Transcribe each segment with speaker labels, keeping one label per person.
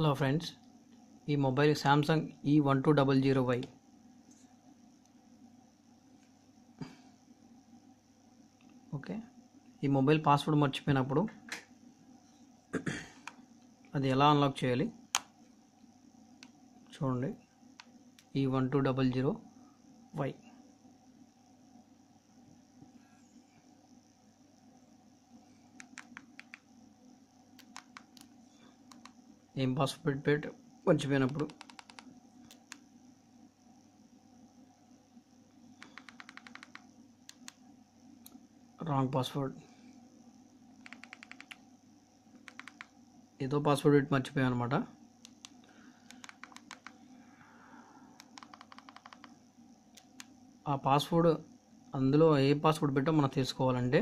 Speaker 1: hello friends ఈ mobile Samsung E one two double zero Y okay ఈ mobile password మర్చిపోయినప్పుడు అది ఎలా అన్లాక్ చేయాలి చూడండి ఈ one two double zero Y ఏం పాస్వర్డ్ పెట్టి మర్చిపోయినప్పుడు రాంగ్ పాస్వర్డ్ ఏదో పాస్వర్డ్ పెట్టి మర్చిపోయాను అనమాట ఆ పాస్వర్డ్ అందులో ఏ పాస్వర్డ్ పెట్టో మనం తెలుసుకోవాలంటే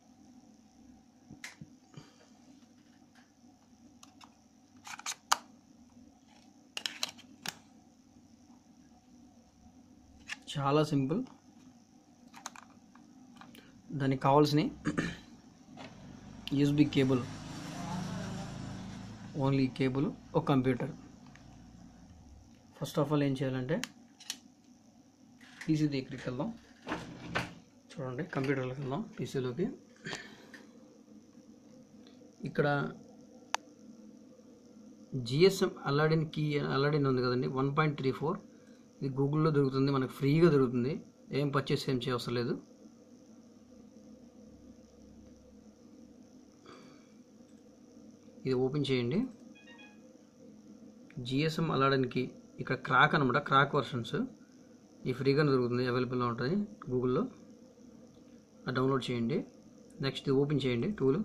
Speaker 1: చాలా సింపుల్ దానికి కావాల్సిన యూఎస్బి కేబుల్ ఓన్లీ కేబుల్ ఒక కంప్యూటర్ ఫస్ట్ ఆఫ్ ఆల్ ఏం చేయాలంటే పీసీ దగ్గరికి వెళ్దాం చూడండి కంప్యూటర్లోకి వెళ్దాం పీసీలోకి ఇక్కడ జిఎస్ఎం అల్లాడిన్ కీ అల్లాడిన్ ఉంది కదండి వన్ పాయింట్ త్రీ ఫోర్ ఇది గూగుల్లో దొరుకుతుంది మనకు ఫ్రీగా దొరుకుతుంది ఏం పర్చేస్ ఏం చేయవసరం లేదు ఇది ఓపెన్ చేయండి జిఎస్ఎం అల్లాడనికి ఇక్కడ క్రాక్ అనమాట క్రాక్ వర్షన్స్ ఈ ఫ్రీగానే దొరుకుతుంది అవైలబుల్లో ఉంటుంది గూగుల్లో అది డౌన్లోడ్ చేయండి నెక్స్ట్ ఇది ఓపెన్ చేయండి టూల్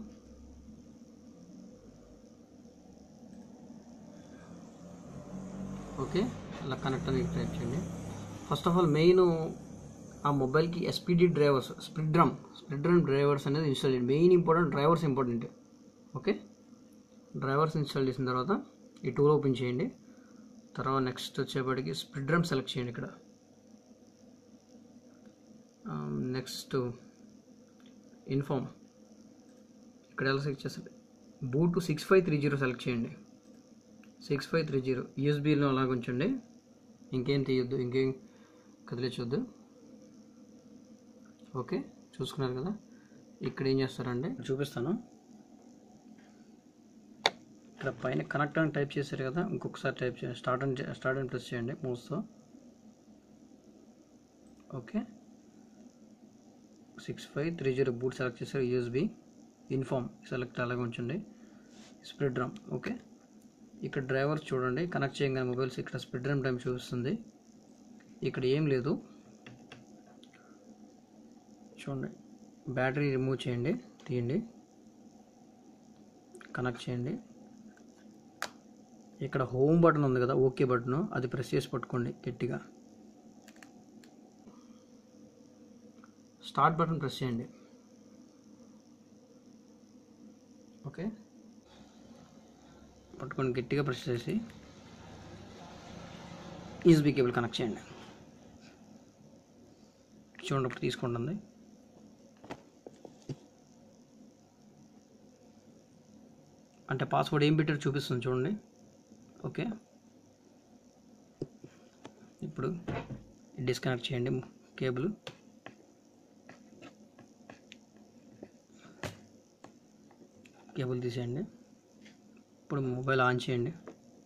Speaker 1: ఓకే అలా కనెక్ట్ అని టైప్ చేయండి ఫస్ట్ ఆఫ్ ఆల్ మెయిన్ ఆ మొబైల్కి SPD drivers Spreadtrum Spreadtrum drivers అనేది ఇన్స్టాల్ చేయండి main important drivers important okay drivers install చేసిన తర్వాత ఈ టూల్ ఓపెన్ చేయండి తర్వాత నెక్స్ట్ వచ్చేపటికి స్ప్రిడ్ డ్రమ్ సెలెక్ట్ చేయండి ఇక్కడ నెక్స్ట్ ఇన్ఫామ్ ఇక్కడ ఎలా సెలెక్ట్ చేస్తారు boot six five three zero select చేయండి సిక్స్ ఫైవ్ త్రీ జీరో యూఎస్బీలో అలాగ ఉంచండి ఇంకేం తీయొద్దు ఇంకేం కదిలించొద్దు ఓకే చూసుకున్నారు కదా ఇక్కడ ఏం చేస్తారంటే చూపిస్తాను ఇక్కడ పైన కనెక్ట్ అని టైప్ చేశారు కదా ఇంకొకసారి టైప్ చేయండి స్టార్ట్ అని స్టార్ట్ అని ప్రెస్ చేయండి మౌస్తో okay six five three zero boot select చేశారు యూఎస్బీ ఇన్ఫామ్ సెలెక్ట్ అలాగే ఉంచండి స్ప్రెడ్ రమ్ ఓకే ఇక్కడ డ్రైవర్స్ చూడండి కనెక్ట్ చేయగానే మొబైల్స్ ఇక్కడ స్ప్రెడ్ రమ్ టైం చూపిస్తుంది ఇక్కడ ఏం లేదు చూడండి బ్యాటరీ రిమూవ్ చేయండి తీయండి కనెక్ట్ చేయండి ఇక్కడ హోమ్ బటన్ ఉంది కదా ఓకే బటన్ అది ప్రెస్ చేసి పట్టుకోండి గట్టిగా స్టార్ట్ బటన్ ప్రెస్ చేయండి ఓకే పట్టుకొని గట్టిగా ప్రెస్ చేసి యూఎస్బీ కేబుల్ కనెక్ట్ చేయండి చూడండి ఇప్పుడు తీసుకుంటుంది అంటే పాస్వర్డ్ ఏం పెట్టారు చూపిస్తుంది చూడండి ఓకే ఇప్పుడు డిస్కనెక్ట్ చేయండి కేబుల్ కేబుల్ తీసేయండి ఇప్పుడు మొబైల్ ఆన్ చేయండి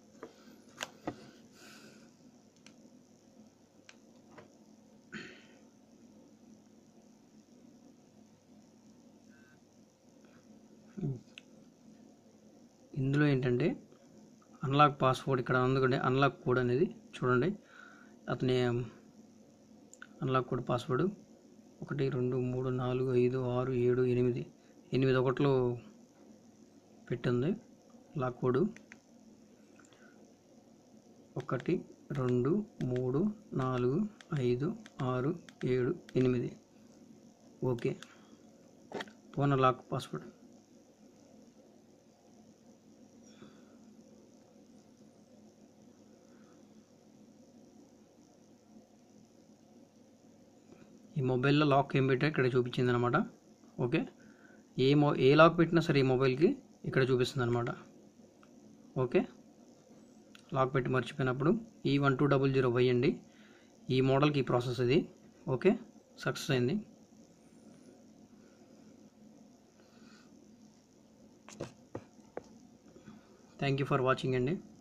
Speaker 1: ఇందులో ఏంటంటే అన్లాక్ పాస్వర్డ్ ఇక్కడ అందుకంటే అన్లాక్ కోడ్ అనేది చూడండి అతని అన్లాక్ కోడ్ పాస్వర్డ్ ఒకటి రెండు మూడు నాలుగు ఐదు ఆరు ఏడు ఎనిమిది ఎనిమిది ఒకటిలో పెట్టింది లాక్ కోడ్ ఒకటి రెండు మూడు నాలుగు ఐదు ఆరు ఏడు ఎనిమిది ఓకే ఫోన్ లాక్ పాస్వర్డ్ ఈ మొబైల్లో లాక్ ఏం పెట్టా ఇక్కడ చూపించింది అనమాట ఓకే ఏ మొ ఏ లాక్ పెట్టినా సరే ఈ మొబైల్కి ఇక్కడ చూపిస్తుంది అనమాట ఓకే లాక్ పెట్టి మర్చిపోయినప్పుడు ఈ one two double zero Y అండి ఈ మోడల్కి ఈ ప్రాసెస్ ఇది ఓకే సక్సెస్ అయింది థ్యాంక్ యూ ఫర్ వాచింగ్ అండి